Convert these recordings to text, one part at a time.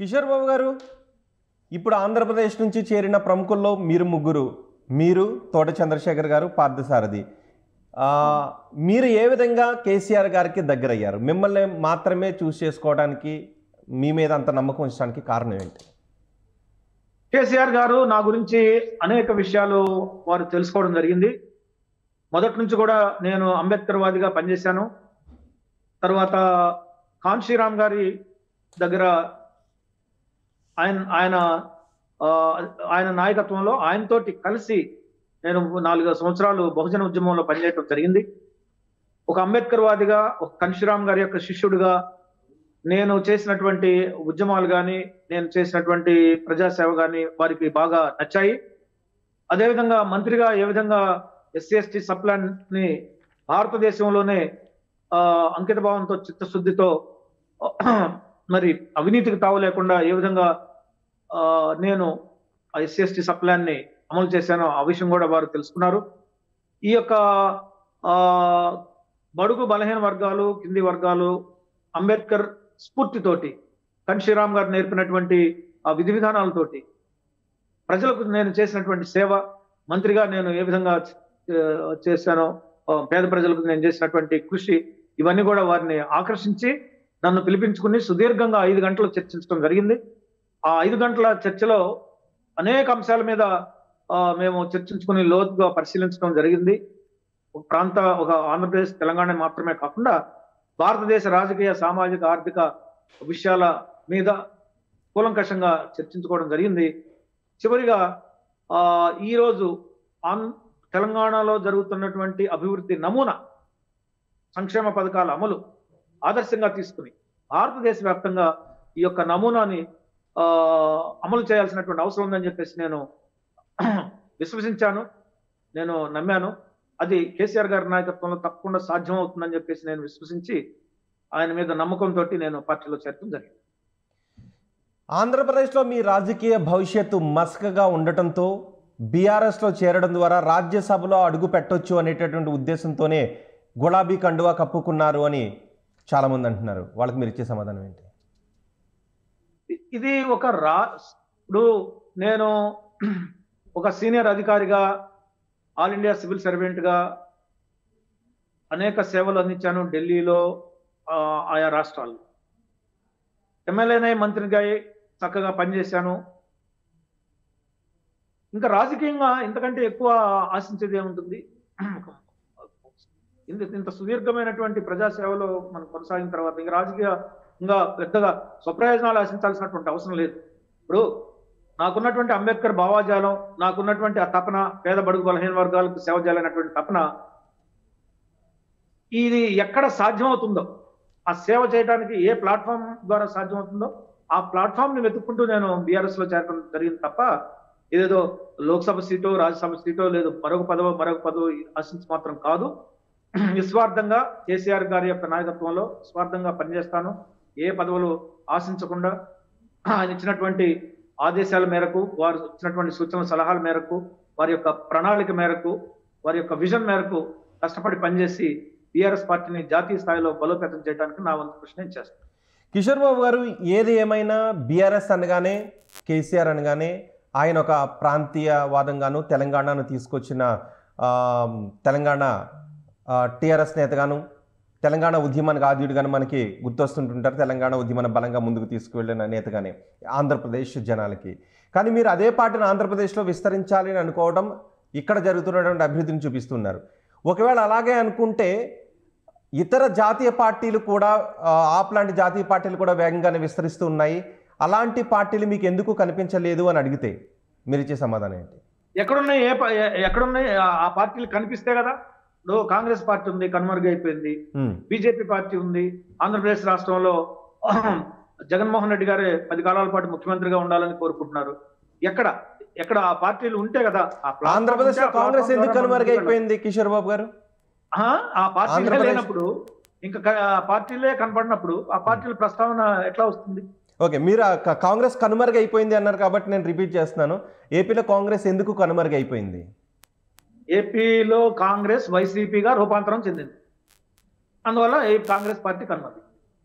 కిషోర్ బాబు గారు ఇప్పుడు ఆంధ్రప్రదేశ్ నుంచి చేరిన ప్రముఖుల్లో మీరు ముగ్గురు మీరు తోట చంద్రశేఖర్ గారు పార్థసారథి ఆ, మీరు ఏ విధంగా కేసీఆర్ గారికి దగ్గరయ్యారు మిమ్మల్ని మాత్రమే చూస్ చేసుకోవడానికి మీ మీద అంత నమ్మకం ఉంచడానికి కారణం ఏంటి కేసీఆర్ గారు నా గురించి అనేక విషయాలు వారు తెలుసుకోవడం జరిగింది మొదటి నుంచి కూడా నేను అంబేద్కర్ వాదిగా పనిచేశాను తర్వాత కాన్షీరామ్ గారి దగ్గర ఆయన ఆయన ఆ, ఆయన నాయకత్వంలో ఆయనతోటి కలిసి నేను నాలుగు సంవత్సరాలు బహుజన ఉద్యమంలో పనిచేయడం జరిగింది ఒక అంబేద్కర్ వాదిగా ఒక కన్షీరామ్ గారి యొక్క శిష్యుడిగా నేను చేసినటువంటి ఉద్యమాలు కానీ నేను చేసినటువంటి ప్రజాసేవ కానీ వారికి బాగా నచ్చాయి అదేవిధంగా మంత్రిగా ఏ విధంగా ఎస్సీ ఎస్టీ సప్లాన్ ని భారతదేశంలోనే ఆ, అంకిత భావంతో చిత్తశుద్ధితో మరి అవినీతికి తావు లేకుండా ఏ విధంగా ఆ, నేను ఎస్సీ ఎస్టీ సప్లాన్ ని అమలు చేశానో ఆ విషయం కూడా వారు తెలుసుకున్నారు ఈ యొక్క ఆ, బడుగు బలహీన వర్గాలు కింది వర్గాలు అంబేద్కర్ స్ఫూర్తితోటి కన్షీరామ్ గారు నేర్పినటువంటి ఆ విధి విధానాలతోటి ప్రజలకు నేను చేసినటువంటి సేవ మంత్రిగా నేను ఏ విధంగా ఆ, చేశానో ఆ, పేద ప్రజలకు నేను చేసినటువంటి కృషి ఇవన్నీ కూడా వారిని ఆకర్షించి నన్ను పిలిపించుకుని సుదీర్ఘంగా ఐదు గంటలు చర్చించడం జరిగింది ఆ ఐదు గంటల చర్చలో అనేక అంశాల మీద ఆ, మేము చర్చించుకుని లోతుగా పరిశీలించడం జరిగింది ఒక ప్రాంత ఒక ఆంధ్రప్రదేశ్ తెలంగాణ మాత్రమే కాకుండా భారతదేశ రాజకీయ సామాజిక ఆర్థిక విషయాల మీద కూలంకషంగా చర్చించుకోవడం జరిగింది చివరిగా ఆ, ఈరోజు ఆన్ తెలంగాణలో జరుగుతున్నటువంటి అభివృద్ధి నమూనా సంక్షేమ పథకాల అమలు ఆదర్శంగా తీసుకుని భారతదేశ వ్యాప్తంగా ఈ యొక్క నమూనాని ఆ, అమలు చేయాల్సినటువంటి అవసరం ఉందని చెప్పేసి నేను విశ్వసించాను నేను నమ్మాను అది కేసీఆర్ గారి నాయకత్వంలో తప్పకుండా సాధ్యం అవుతుందని చెప్పేసి నేను విశ్వసించి ఆయన మీద నమ్మకంతో నేను పార్టీలో చేరడం జరిగింది ఆంధ్రప్రదేశ్లో మీ రాజకీయ భవిష్యత్తు మసకగా ఉండటంతో బీఆర్ఎస్లో చేరడం ద్వారా రాజ్యసభలో అడుగు పెట్టొచ్చు అనేటటువంటి ఉద్దేశంతోనే గులాబీ కండువా కప్పుకున్నారు అని చాలామంది అంటున్నారు వాళ్ళకి మీరు ఇచ్చే సమాధానం ఏంటి ఇ- ఇది ఒక రా ఇప్పుడు నేను ఒక సీనియర్ అధికారిగా ఆల్ ఇండియా సివిల్ సర్వెంట్గా అనేక సేవలు అందించాను ఢిల్లీలో ఆ, ఆయా రాష్ట్రాల్లో ఎమ్మెల్యేనే మంత్రిగా చక్కగా పనిచేశాను ఇంకా రాజకీయంగా ఇంతకంటే ఎక్కువ ఆశించేది ఏముంటుంది ఇంత ఇంత సుదీర్ఘమైనటువంటి ప్రజాసేవలో మనం కొనసాగిన తర్వాత ఇంకా రాజకీయ ఇంకా పెద్దగా స్వప్రయోజనాలు ఆశించాల్సినటువంటి అవసరం లేదు ఇప్పుడు నాకున్నటువంటి అంబేద్కర్ భావాజాలం నాకున్నటువంటి ఆ తపన పేద బడుగు బలహీన వర్గాలకు సేవ చేయాలనేటువంటి తపన ఇది ఎక్కడ సాధ్యమవుతుందో ఆ సేవ చేయడానికి ఏ ప్లాట్ఫామ్ ద్వారా సాధ్యమవుతుందో ఆ ప్లాట్ఫామ్ ని వెతుక్కుంటూ నేను బీఆర్ఎస్ లో చేరడం జరిగింది తప్ప ఏదేదో లోక్సభ సీటో రాజ్యసభ సీటో లేదు మరొక పదవో మరొక పదవో ఆశించి మాత్రం కాదు నిస్వార్థంగా కేసీఆర్ గారి యొక్క నాయకత్వంలో స్వార్థంగా పనిచేస్తాను ఏ పదవులు ఆశించకుండా ఆయన ఇచ్చినటువంటి ఆదేశాల మేరకు వారు ఇచ్చినటువంటి సూచనల సలహాల మేరకు వారి యొక్క ప్రణాళిక మేరకు వారి యొక్క విజన్ మేరకు కష్టపడి పనిచేసి బీఆర్ఎస్ పార్టీని జాతీయ స్థాయిలో బలోపేతం చేయడానికి నా వంతు కృషి నేను చేస్తాను కిషోర్ బాబు గారు ఏది ఏమైనా బీఆర్ఎస్ అనగానే కేసీఆర్ అనగానే ఆయన ఒక ప్రాంతీయవాదంగాను తెలంగాణను తీసుకొచ్చిన ఆ, తెలంగాణ టీఆర్ఎస్ నేతగాను తెలంగాణ ఉద్యమానికి ఆద్యుడిగాను మనకి గుర్తొస్తుంటుంటారు తెలంగాణ ఉద్యమాన్ని బలంగా ముందుకు తీసుకువెళ్ళిన నేతగానే ఆంధ్రప్రదేశ్ జనాలకి కానీ మీరు అదే పార్టీని ఆంధ్రప్రదేశ్లో విస్తరించాలి అని అనుకోవడం ఇక్కడ జరుగుతున్నటువంటి అభివృద్ధిని చూపిస్తున్నారు ఒకవేళ అలాగే అనుకుంటే ఇతర జాతీయ పార్టీలు కూడా ఆ, ఆప్ లాంటి జాతీయ పార్టీలు కూడా వేగంగానే విస్తరిస్తూ ఉన్నాయి అలాంటి పార్టీలు మీకు ఎందుకు కనిపించలేదు అని అడిగితే మీరు ఇచ్చే సమాధానం ఏంటి ఎక్కడున్నాయి ఏ పా- ఎ- ఎక్కడున్నాయి ఆ- ఆ పార్టీలు కనిపిస్తే కదా ఇప్పుడు కాంగ్రెస్ పార్టీ ఉంది కనుమరుగైపోయింది ఉమ్, బీజేపీ పార్టీ ఉంది ఆంధ్రప్రదేశ్ రాష్ట్రంలో జగన్మోహన్ రెడ్డి గారే పది కాలాల పాటు ముఖ్యమంత్రిగా ఉండాలని కోరుకుంటున్నారు ఎక్కడ ఎక్కడ ఆ పార్టీలు ఉంటే కదా ఆ ప్లాట్ఫామ్ ఆంధ్రప్రదేశ్లో ఉంటే ఆ కాంగ్రెస్ ప్లాట్ఫామ్ ఎందుకు ద్వారా మనం ముందుకు కనుమరుగైపోయింది కిషోర్ బాబు గారు ఆ, ఆ పార్టీలే ఆంధ్రప్రదేశ్- లేనప్పుడు ఇంకా క- ఆ పార్టీలే కనపడినప్పుడు ఆ పార్టీల ప్రస్తావన ఎట్లా వస్తుంది ఓకే మీరు ఆ క- కాంగ్రెస్ కనుమరుగైపోయింది అన్నారు కాబట్టి నేను రిపీట్ చేస్తున్నాను ఏపీలో కాంగ్రెస్ ఎందుకు కనుమరుగైపోయింది ఏపీలో కాంగ్రెస్ వైసీపీగా రూపాంతరం చెందింది అందువల్ల ఈ కాంగ్రెస్ పార్టీ కనుమరుగు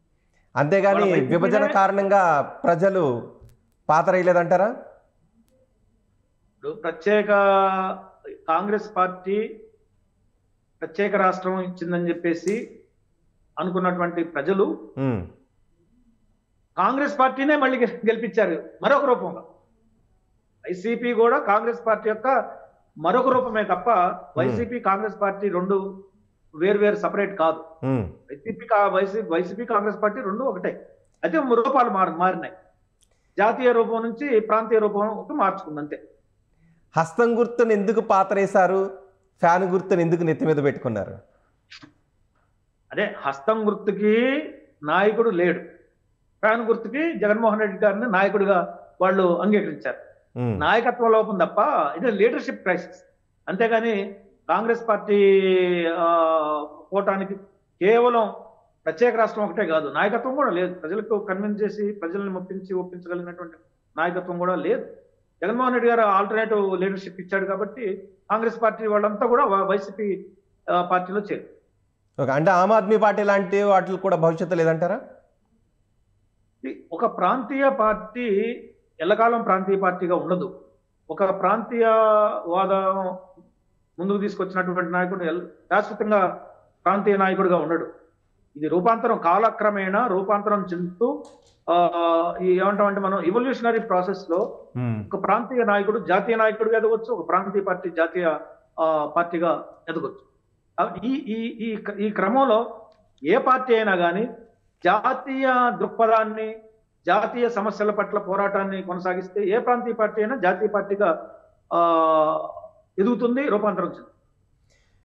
అంతేగాని వాళ్ళ వైసీపీనే- విభజన కారణంగా ప్రజలు పాతరేయలేదంటారా ఇప్పుడు ప్రత్యేక కాంగ్రెస్ పార్టీ ప్రత్యేక రాష్ట్రం ఇచ్చిందని చెప్పేసి అనుకున్నటువంటి ప్రజలు ఉమ్, కాంగ్రెస్ పార్టీనే మళ్ళీ గె- గెలిపించారు మరొక రూపంలో వైసీపీ కూడా కాంగ్రెస్ పార్టీ యొక్క మరొక రూపమే తప్ప వైసీపీ కాంగ్రెస్ పార్టీ రెండు వేరు వేరు సపరేట్ కాదు ఉమ్. వైసీపీ కా- వైసీపీ వైసీపీ కాంగ్రెస్ పార్టీ రెండు ఒకటే అయితే రూపాలు మారి మారినాయి జాతీయ రూపం నుంచి ప్రాంతీయ రూపం మార్చుకుంది అంతే హస్తం గుర్తును ఎందుకు పాతరేశారు ఫ్యాన్ గుర్తును ఎందుకు నెత్తి మీద పెట్టుకున్నారు అదే హస్తం గుర్తుకి నాయకుడు లేడు ఫ్యాన్ గుర్తుకి జగన్మోహన్ రెడ్డి గారిని నాయకుడిగా వాళ్ళు అంగీకరించారు ఉమ్, నాయకత్వ లోపం తప్ప ఇది లీడర్షిప్ క్రైసిస్ అంతేగాని కాంగ్రెస్ పార్టీ ఆ, పోవటానికి కేవలం ప్రత్యేక రాష్ట్రం ఒకటే కాదు నాయకత్వం కూడా లేదు ప్రజలకు కన్విన్స్ చేసి ప్రజల్ని మెప్పించి ఒప్పించగలిగినటువంటి నాయకత్వం కూడా లేదు జగన్మోహన్ రెడ్డి గారు ఆల్టర్నేటివ్ లీడర్షిప్ ఇచ్చాడు కాబట్టి కాంగ్రెస్ పార్టీ వాళ్ళంతా కూడా వై- వైసీపీ ఆ, పార్టీలో చేరు ఓకే అంటే ఆమ్ ఆద్మీ పార్టీ లాంటి వాటికి కూడా భవిష్యత్తు లేదంటారా ఇది ఒక ప్రాంతీయ పార్టీ ఎల్లకాలం ప్రాంతీయ పార్టీగా ఉండదు ఒక ప్రాంతీయ వాదం ముందుకు తీసుకొచ్చినటువంటి నాయకుడు ఎల్- శాశ్వతంగా ప్రాంతీయ నాయకుడిగా ఉండడు ఇది రూపాంతరం కాలక్రమేణా రూపాంతరం చెందుతూ ఆ, ఈ ఏమంటామంటే మనం ఇవల్యూషనరీ ప్రాసెస్ లో ఉమ్, ఒక ప్రాంతీయ నాయకుడు జాతీయ నాయకుడిగా ఎదగొచ్చు ఒక ప్రాంతీయ పార్టీ జాతీయ ఆ, పార్టీగా ఎదగొచ్చు కాబట్టి ఈ ఈ ఈ ఈ క్రమంలో ఏ పార్టీ అయినా కానీ జాతీయ దృక్పథాన్ని జాతీయ సమస్యల పట్ల పోరాటాన్ని కొనసాగిస్తే ఏ ప్రాంతీయ పార్టీ అయినా జాతీయ పార్టీగా ఆ ఎదుగుతుంది రూపాంతరం చెందుతుంది